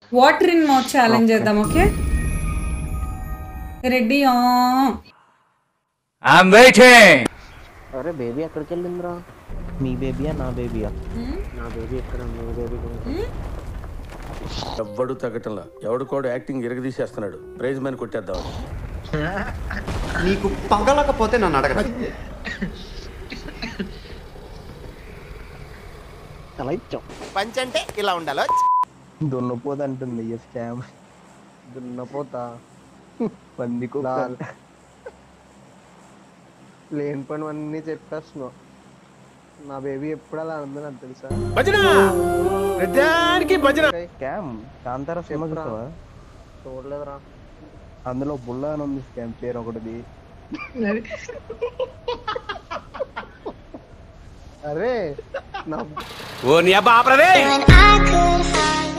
water in mouth challenge చేద్దాం okay ready I'm waiting అరే baby ఎక్కడికి వెళ్ళిందిరా మీ బేబీయా నా బేబీయా నా బేబీ ఎక్కడ మీ బేబీ ఎవ్వడు తగ్గటంలా ఎవడు కూడా యాక్టింగ్ ఇరగదీసేస్తున్నాడు ప్రైజ్ మని కొట్టేద్దాం నీకు పగలకపోతే నన్ను అడగరా అలా ఇచ్చాం పంచంటే ఇలా ఉండాలో దున్నపోత అంటుంది ఈ స్కామ్ దున్నపోతా పంది లేని పని అన్నీ చెప్పేస్తున్నావు నా బేబీ ఎప్పుడు అలా అంది నాకు తెలుసా స్కామ్ కాంతారా సినిమా చూసావా చూడలేదురా అందులో బుల్ల అని ఉంది స్కామ్ పేరు ఒకటిది అరే నా ఓ నీ అబ్బా ఆపరదే When I could have